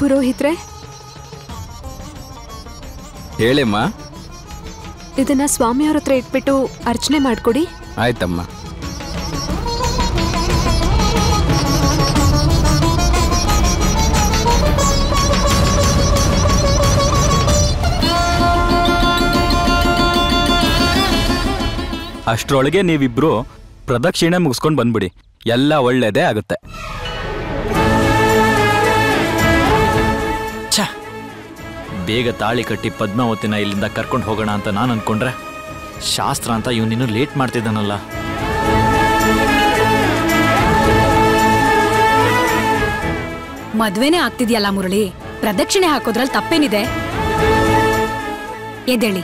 ಪುರೋಹಿತ್ರೆ ಹೇಳಿಮ್ಮ ಇದನ್ನ ಸ್ವಾಮಿಯವ್ರ ಹತ್ರ ಇಟ್ಬಿಟ್ಟು ಅರ್ಚನೆ ಮಾಡ್ಕೊಡಿ ಆಯ್ತಮ್ಮ ಅಷ್ಟರೊಳಗೆ ನೀವಿಬ್ರು ಪ್ರದಕ್ಷಿಣೆ ಮುಗಿಸ್ಕೊಂಡು ಬಂದ್ಬಿಡಿ ಎಲ್ಲ ಒಳ್ಳೇದೇ ಆಗುತ್ತೆ ಛ ಬೇಗ ತಾಳಿ ಕಟ್ಟಿ ಪದ್ಮಾವತಿನ ಇಲ್ಲಿಂದ ಕರ್ಕೊಂಡು ಹೋಗೋಣ ಅಂತ ನಾನು ಅನ್ಕೊಂಡ್ರೆ ಶಾಸ್ತ್ರ ಅಂತ ಇವನಿನ್ನೂ ಲೇಟ್ ಮಾಡ್ತಿದ್ದಾನಲ್ಲ ಮದ್ವೆನೇ ಆಗ್ತಿದ್ಯಲ್ಲ ಮುರಳಿ ಪ್ರದಕ್ಷಿಣೆ ಹಾಕೋದ್ರಲ್ಲಿ ತಪ್ಪೇನಿದೆ ಎದ್ದೇಳಿ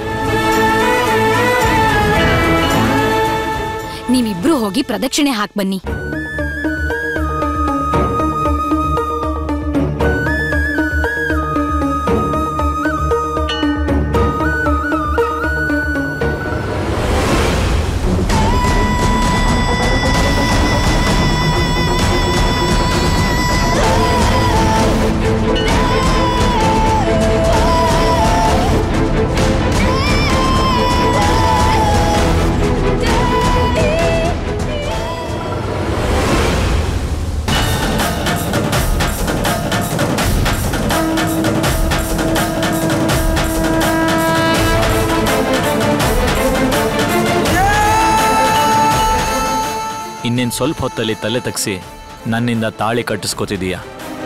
ನೀವಿಬ್ರು ಹೋಗಿ ಪ್ರದಕ್ಷಿಣೆ ಹಾಕ್ ಬನ್ನಿ ಇನ್ನೇನು ಸ್ವಲ್ಪ ಹೊತ್ತಲ್ಲಿ ತಲೆ ತಗ್ಸಿ ನನ್ನಿಂದ ತಾಳಿ ಕಟ್ಟಿಸ್ಕೋತಿದೀಯ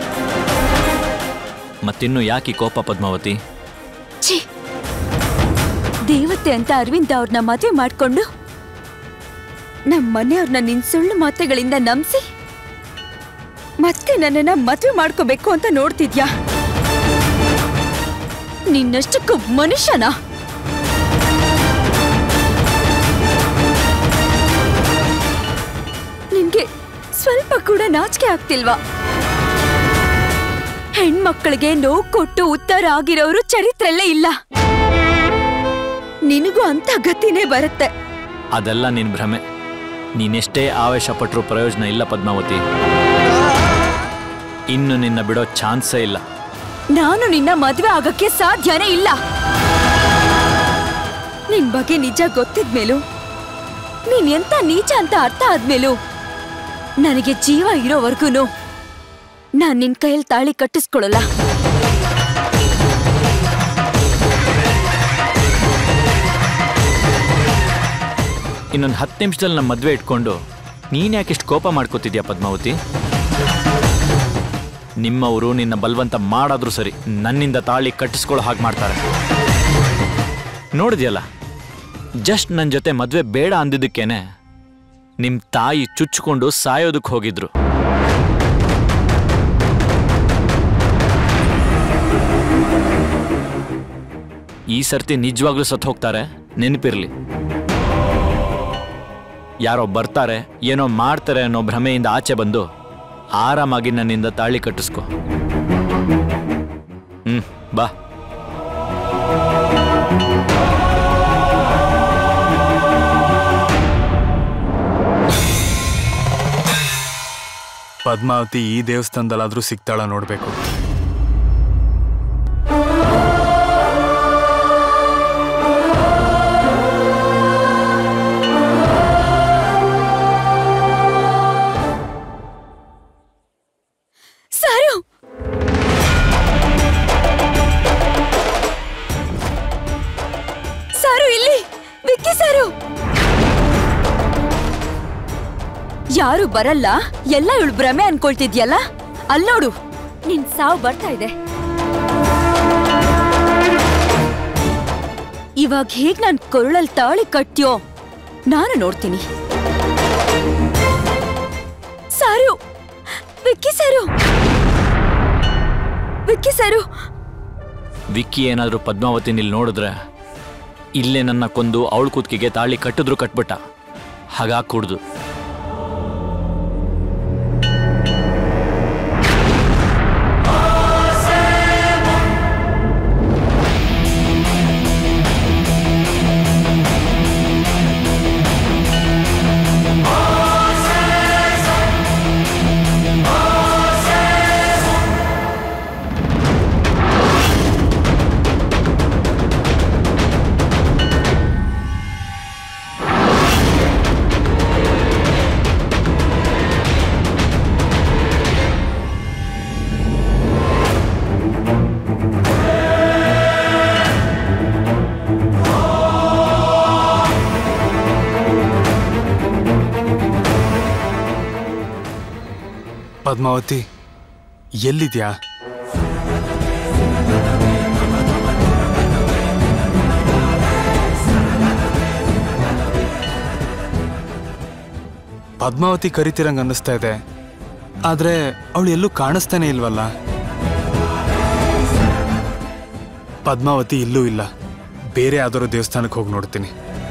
ಮತ್ತಿನ್ನು ಯಾಕೆ ಈ ಕೋಪ ಪದ್ಮಾವತಿ ಛೀ ದೇವತೆ ಅಂತ ಅರವಿಂದ ಅವ್ರನ್ನ ಮದುವೆ ಮಾಡ್ಕೊಂಡು ನಮ್ಮ ಮನೆಯವ್ರನ್ನ ನಿನ್ ಸುಳ್ಳು ಮಾತುಗಳಿಂದ ನಂಬಿಸಿ ಮತ್ತೆ ನನ್ನನ್ನ ಮದುವೆ ಮಾಡ್ಕೋಬೇಕು ಅಂತ ನೋಡ್ತಿದ್ಯಾ ನಿನ್ನಷ್ಟಕ್ಕೂ ಮನುಷ್ಯನಾ ನಿನ್ಗೆ ಸ್ವಲ್ಪ ಕೂಡ ನಾಚಿಕೆ ಆಗ್ತಿಲ್ವಾ ಹೆಣ್ಮಕ್ಳಿಗೆ ನೋವು ಕೊಟ್ಟು ಉತ್ತರ ಆಗಿರೋರು ಚರಿತ್ರೆಲ್ಲೇ ಇಲ್ಲ ನಿನಗೂ ಅಂತ ಗತಿನೇ ಬರುತ್ತೆ ಅದೆಲ್ಲ ನಿನ್ ಭ್ರಮೆ ನೀನೆಷ್ಟೇ ಆವೇಶ ಪಟ್ಟರೂ ಪ್ರಯೋಜನ ಇಲ್ಲ ಪದ್ಮಾವತಿ ಇನ್ನು ನಿನ್ನ ಬಿಡೋ ಚಾನ್ಸೇ ಇಲ್ಲ ನಾನು ನಿನ್ನ ಮದ್ವೆ ಆಗಕ್ಕೆ ಸಾಧ್ಯನೇ ಇಲ್ಲ ನಿನ್ ಬಗ್ಗೆ ನಿಜ ಗೊತ್ತಿದ್ಮೇಲೂ ನೀನ್ ಎಂತ ನೀಚ ಅಂತ ಅರ್ಥ ಆದ್ಮೇಲೂ ನನಗೆ ಜೀವ ಇರೋವರ್ಗೂನು ನಾನ್ ನಿನ್ ಕೈಯಲ್ಲಿ ತಾಳಿ ಕಟ್ಟಿಸ್ಕೊಳಲ್ಲ ಇನ್ನೊಂದು ಹತ್ತು ನಿಮಿಷದಲ್ಲಿ ನಮ್ಮ ಮದುವೆ ಇಟ್ಕೊಂಡು ನೀನ್ ಯಾಕಿಷ್ಟು ಕೋಪ ಮಾಡ್ಕೋತಿದ್ಯಾ ಪದ್ಮಾವತಿ ನಿಮ್ಮವರು ನಿನ್ನ ಬಲವಂತ ಮಾಡಾದ್ರೂ ಸರಿ ನನ್ನಿಂದ ತಾಳಿ ಕಟ್ಟಿಸ್ಕೊಳ್ಳೋ ಹಾಗೆ ಮಾಡ್ತಾರೆ ನೋಡಿದ್ಯಲ್ಲ ಜಸ್ಟ್ ನನ್ನ ಜೊತೆ ಮದುವೆ ಬೇಡ ಅಂದಿದ್ದಕ್ಕೇನೆ ನಿಮ್ಮ ತಾಯಿ ಚುಚ್ಚಿಕೊಂಡು ಸಾಯೋದಕ್ಕೆ ಹೋಗಿದ್ರು ಈ ಸರ್ತಿ ನಿಜವಾಗ್ಲೂ ಸತ್ತು ಹೋಗ್ತಾರೆ ನೆನಪಿರ್ಲಿ ಯಾರೋ ಬರ್ತಾರೆ ಏನೋ ಮಾಡ್ತಾರೆ ಅನ್ನೋ ಭ್ರಮೆಯಿಂದ ಆಚೆ ಬಂದು ಆರಾಮಾಗಿ ನನ್ನಿಂದ ತಾಳಿ ಕಟ್ಟಿಸ್ಕೊ ಹ್ಮ್ ಬಾ ಪದ್ಮಾವತಿ ಈ ದೇವಸ್ಥಾನದಲ್ಲಾದ್ರೂ ಸಿಗ್ತಾಳ ನೋಡ್ಬೇಕು ಸಾರು ಸಾರು ಇಲ್ಲಿ ವಿಕ್ಕಿ ಸಾರು ಯಾರು ಬರಲ್ಲ ಎಲ್ಲ ಇವಳು ಭ್ರಮೆ ಅನ್ಕೊಳ್ತಿದ್ಯಲ್ಲ ಅಲ್ಲೋಡು ನಿನ್ ಸಾವು ಬರ್ತಾ ಇದೆ ಇವಾಗ ಹೇಗ್ ನನ್ ಕೊರಳಲ್ ತಾಳಿ ಕಟ್ಟ್ಯೋ ನಾನು ನೋಡ್ತೀನಿ ಸಾರು ವಿಕ್ಕಿ ಸಾರು ವಿಕ್ಕಿ ಸಾರು ವಿಕ್ಕಿ ಏನಾದರೂ ಪದ್ಮಾವತಿ ನಿಲ್ ನೋಡಿದ್ರೆ ಇಲ್ಲೇ ನನ್ನ ಕೊಂದು ಅವಳ ಕೂತ್ಕಿಗೆ ತಾಳಿ ಕಟ್ಟಿದ್ರು ಕಟ್ಬಿಟ್ಟ ಹಾಗಾಗಿ ಕುಡ್ದು ಪದ್ಮಾವತಿ ಎಲ್ಲಿದ್ಯಾ ಪದ್ಮಾವತಿ ಕರಿತಿರಂಗ್ ಅನ್ನಿಸ್ತಾ ಇದೆ ಆದ್ರೆ ಅವಳು ಎಲ್ಲೂ ಕಾಣಿಸ್ತಾನೆ ಇಲ್ವಲ್ಲ ಪದ್ಮಾವತಿ ಇಲ್ಲೂ ಇಲ್ಲ ಬೇರೆ ಯಾವ್ದಾದ್ರು ದೇವಸ್ಥಾನಕ್ಕೆ ಹೋಗಿ ನೋಡ್ತೀನಿ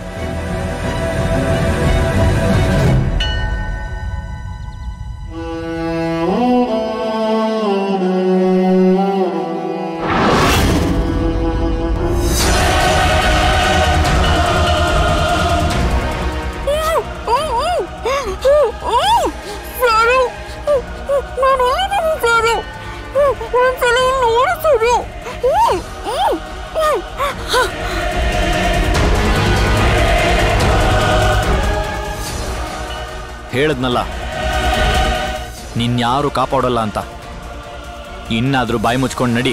ಹೇಳದ್ನಲ್ಲ ನಿನ್ಯಾರು ಕಾಪಾಡೋಲ್ಲ ಅಂತ ಇನ್ನಾದ್ರೂ ಬಾಯಿ ಮುಚ್ಕೊಂಡು ನಡಿ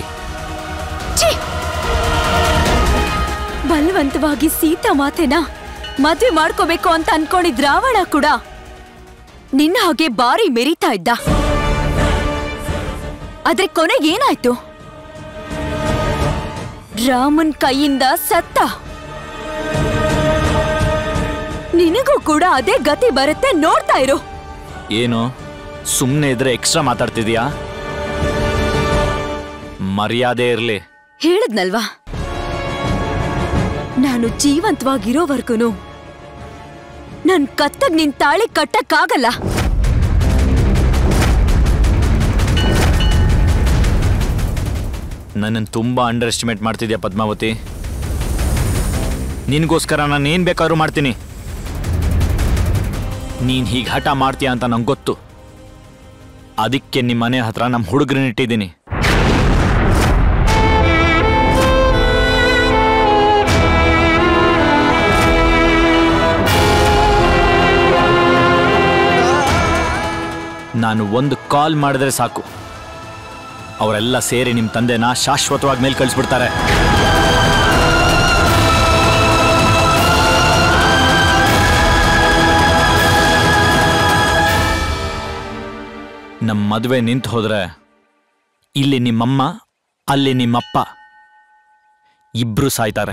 ಬಲವಂತವಾಗಿ ಸೀತಾ ಮಾತೆನ ಮದ್ವೆ ಮಾಡ್ಕೋಬೇಕು ಅಂತ ಅನ್ಕೊಂಡಿದ್ ರಾವಣ ಕೂಡ ನಿನ್ನ ಹಾಗೆ ಬಾರಿ ಮೆರಿತಾ ಇದ್ದ ಆದ್ರೆ ಕೊನೆಗೆ ಏನಾಯ್ತು ರಾಮನ್ ಕೈಯಿಂದ ಸತ್ತ ನಿನಗೂ ಕೂಡ ಅದೇ ಗತಿ ಬರುತ್ತೆ ನೋಡ್ತಾ ಇರು ಏನು ಸುಮ್ಮನೆ ಇದ್ರೆ ಎಕ್ಸ್ಟ್ರಾ ಮಾತಾಡ್ತಿದ್ಯಾ ಮರ್ಯಾದೆ ಇರಲಿ ಹೇಳದ್ನಲ್ವಾ ನಾನು ಜೀವಂತವಾಗಿರೋವರ್ಗುನು ನನ್ ಕತ್ತಗ್ ನಿನ್ ತಾಳಿ ಕಟ್ಟಕ್ಕಾಗಲ್ಲ ನನ್ನನ್ನು ತುಂಬ ಅಂಡರ್ ಎಸ್ಟಿಮೇಟ್ ಮಾಡ್ತಿದ್ಯಾ ಪದ್ಮಾವತಿ ನಿನಗೋಸ್ಕರ ನಾನು ಏನು ಬೇಕಾದ್ರೂ ಮಾಡ್ತೀನಿ ನೀನು ಹೀಗೆ ಹಠ ಮಾಡ್ತೀಯ ಅಂತ ನಂಗೆ ಗೊತ್ತು ಅದಕ್ಕೆ ನಿಮ್ಮ ಮನೆ ಹತ್ರ ನಮ್ಮ ಹುಡುಗರನ್ನ ಇಟ್ಟಿದ್ದೀನಿ ನಾನು ಒಂದು ಕಾಲ್ ಮಾಡಿದ್ರೆ ಸಾಕು ಅವರೆಲ್ಲ ಸೇರಿ ನಿಮ್ಮ ತಂದೆನ ಶಾಶ್ವತವಾಗಿ ಮೇಲೆ ಕಳಿಸ್ಬಿಡ್ತಾರೆ ನಮ್ಮ ಮದುವೆ ನಿಂತು ಹೋದ್ರೆ ಇಲ್ಲಿ ನಿಮ್ಮಮ್ಮ ಅಲ್ಲಿ ನಿಮ್ಮಪ್ಪ ಇಬ್ರು ಸಾಯ್ತಾರೆ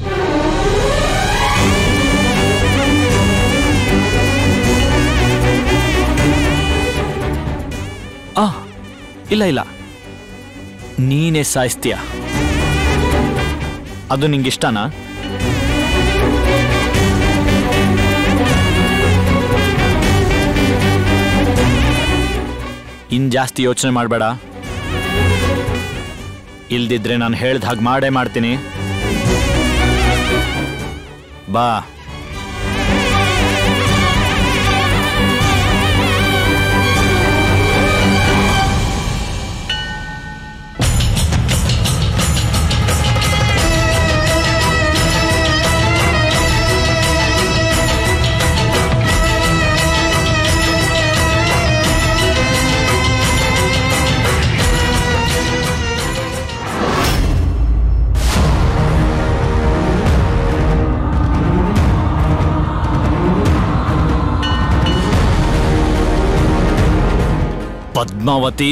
ಆ ಇಲ್ಲ ಇಲ್ಲ ನೀನೇ ಸಾಯಿಸ್ತೀಯ ಅದು ನಿಂಗೆ ಇಷ್ಟನಾ ಇನ್ ಜಾಸ್ತಿ ಯೋಚನೆ ಮಾಡಬೇಡ ಇಲ್ದಿದ್ರೆ ನಾನು ಹೇಳ್ದ ಹಾಗೆ ಮಾಡೇ ಮಾಡ್ತೀನಿ ಬಾ ಪದ್ಮಾವತಿ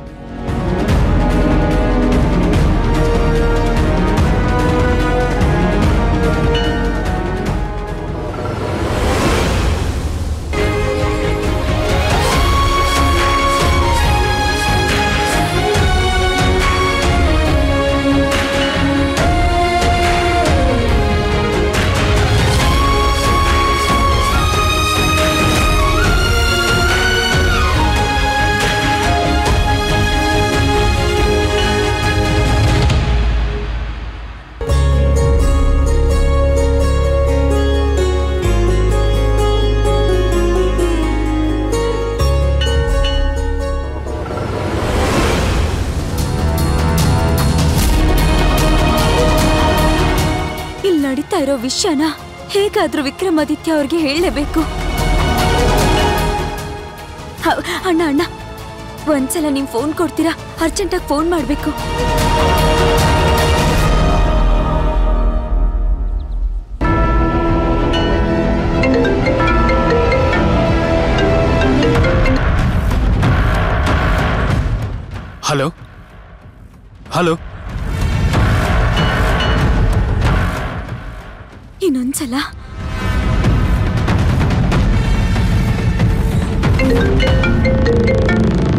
ಇಲ್ಲಿ ನಡೀತಾ ಇರೋ ವಿಷಯನ ಹೇಗಾದ್ರೂ ವಿಕ್ರಮಾದಿತ್ಯ ಅವ್ರಿಗೆ ಹೇಳಲೇಬೇಕು ಹ- ಅಣ್ಣ ಅಣ್ಣ ಒಂದ್ಸಲ ನಿಮ್ ಫೋನ್ ಕೊಡ್ತೀರಾ ಅರ್ಜೆಂಟಾಗಿ ಫೋನ್ ಮಾಡ್ಬೇಕು ಹಲೋ ಹಲೋ ಇನ್ನೊಂದ್ಸಲ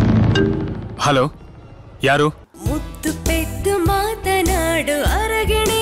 ಹಲೋ ಯಾರು ಮುತ್ತು ಪೆದ್ದು ಮಾತನಾಡು ಅರಗಿಣಿ